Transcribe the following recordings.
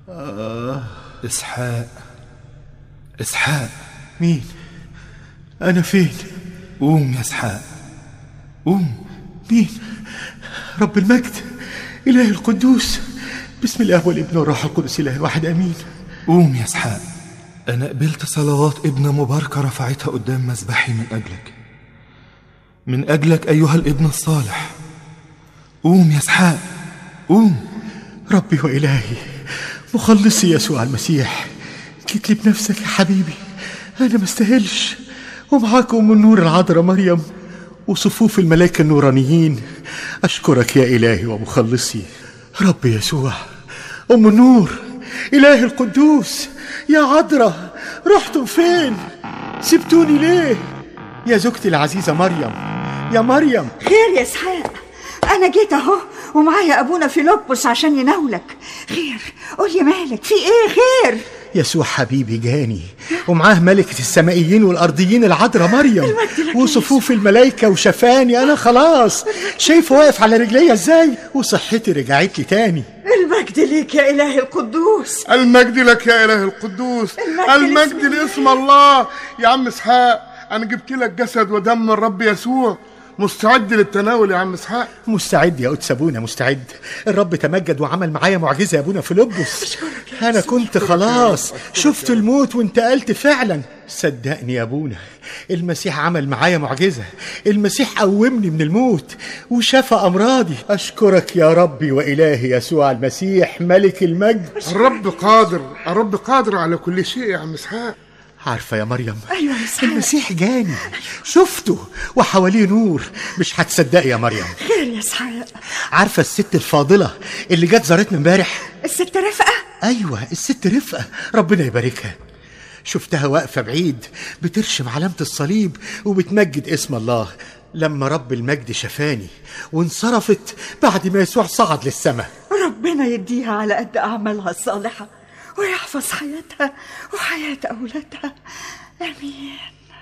اسحاق اسحاق مين أنا فين قوم يا اسحاق قوم مين رب المجد إله القدوس بسم الله والابن والروح القدس إله واحد أمين قوم يا اسحاق انا قبلت صلوات ابنة مباركة رفعتها قدام مذبحي من اجلك من اجلك ايها الابن الصالح قوم يا اسحاق قوم ربي وإلهي مخلصي يسوع المسيح جيت لي بنفسك يا حبيبي أنا ما استاهلش ومعاك أم النور العذراء مريم وصفوف الملائكة النورانيين أشكرك يا إلهي ومخلصي ربي يسوع أم النور إله القدوس يا عذراء رحتم فين سبتوني ليه يا زوجتي العزيزة مريم يا مريم خير يا اسحاق انا جيت اهو ومعايا ابونا فيلبس عشان يناولك خير قولي مالك في ايه خير يسوع حبيبي جاني ومعاه ملكة السمائيين والأرضيين العذراء مريم المجد لك يا وصفوف الملائكة وشفاني أنا خلاص شايفه واقف على رجليا إزاي وصحتي رجعت لي تاني المجد ليك يا اله القدوس المجد لك يا اله القدوس المجد المجد لاسم لاسم الله يا عم اسحاق انا جبت لك جسد ودم الرب يسوع مستعد للتناول يا عم اسحاق مستعد يا قدس أبونا مستعد الرب تمجد وعمل معايا معجزة يا أبونا فيلبس أنا كنت خلاص شفت الموت وانتقلت فعلا صدقني يا أبونا المسيح عمل معايا معجزة المسيح قومني من الموت وشفى أمراضي أشكرك يا ربي وإلهي يسوع المسيح ملك المجد الرب قادر الرب قادر على كل شيء يا عم اسحاق عارفة يا مريم ايوه يا اسحاق المسيح جاني شفته وحواليه نور مش هتصدقي يا مريم خير يا اسحاق عارفة الست الفاضلة اللي جت زارتنا امبارح الست رفقه ايوه الست رفقه ربنا يباركها شفتها واقفه بعيد بترشم علامه الصليب وبتمجد اسم الله لما رب المجد شفاني وانصرفت بعد ما يسوع صعد للسماء ربنا يديها على قد اعمالها الصالحه ويحفظ حياتها وحياه اولادها امين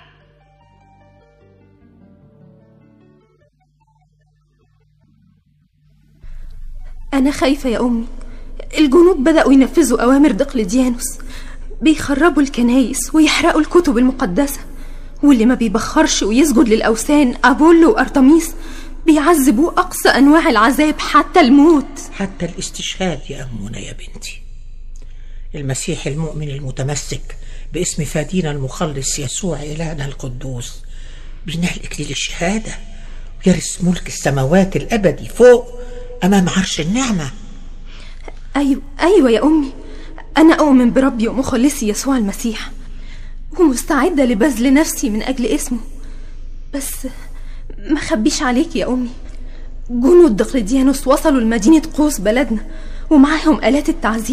أنا خايفة يا أمي الجنود بدأوا ينفذوا أوامر دقلديانوس بيخربوا الكنايس ويحرقوا الكتب المقدسة واللي ما بيبخرش ويسجد للأوثان أبولو وأرتميس بيعذبوه أقصى أنواع العذاب حتى الموت حتى الاستشهاد يا أمنا يا بنتي المسيح المؤمن المتمسك باسم فادينا المخلص يسوع إلهنا القدوس بينال إكليل الشهادة ويرث ملك السماوات الأبدي فوق أمام عرش النعمة أيوة أيوة يا أمي أنا أؤمن بربي ومخلصي يسوع المسيح ومستعدة لبذل نفسي من أجل اسمه بس ما خبيش عليك يا أمي جنود دقلديانوس وصلوا لمدينة قوس بلدنا ومعاهم آلات التعذيب